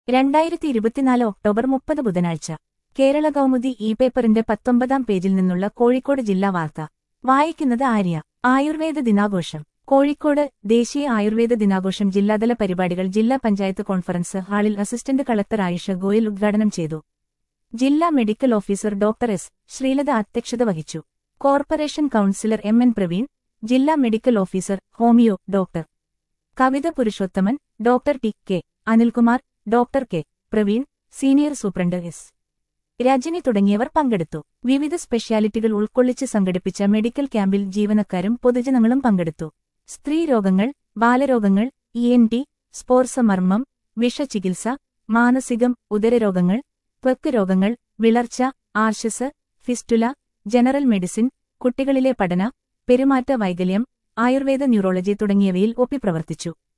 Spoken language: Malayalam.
രണ്ടായിരത്തി ഇരുപത്തിനാല് ഒക്ടോബർ മുപ്പത് ബുധനാഴ്ച കേരള കൗമുദി ഇ പേപ്പറിന്റെ പത്തൊമ്പതാം പേജിൽ നിന്നുള്ള കോഴിക്കോട് ജില്ലാ വാർത്ത വായിക്കുന്നത് ആര്യ ആയുർവേദ ദിനാഘോഷം കോഴിക്കോട് ദേശീയ ആയുർവേദ ദിനാഘോഷം ജില്ലാതല പരിപാടികൾ ജില്ലാ പഞ്ചായത്ത് കോൺഫറൻസ് ഹാളിൽ അസിസ്റ്റന്റ് കളക്ടർ ആയിഷ ഗോയൽ ഉദ്ഘാടനം ചെയ്തു ജില്ലാ medical officer doctor S Sreelatha അധ്യക്ഷത വഹിച്ചു corporation councillor M N Praveen ജില്ലാ medical officer homeo doctor Kavitha Purushothaman doctor T K Anilkumar doctor K Praveen senior superintendent S Rajani തുടങ്ങിയവർ പങ്കെടുത്തു വിവിധ സ്പെഷ്യാലിറ്റികൾ ഉൾക്കൊള്ളിച്ച് സംഘടിപ്പിച്ച മെഡിക്കൽ ക്യാമ്പിൽ ജീവനക്കാരും പൊതുജനങ്ങളും പങ്കെടുത്തു സ്ത്രീരോഗങ്ങൾ ബാലരോഗങ്ങൾ ഇ എൻ ടി സ്പോർസമർമ്മം വിഷചികിത്സ മാനസികം ഉദരരോഗങ്ങൾ ത്വക്ക് രോഗങ്ങൾ വിളർച്ച ആർഷസ് ഫിസ്റ്റുല ജനറൽ മെഡിസിൻ കുട്ടികളിലെ പഠന പെരുമാറ്റ വൈകല്യം ആയുർവേദ ന്യൂറോളജി തുടങ്ങിയവയിൽ ഒപ്പി പ്രവർത്തിച്ചു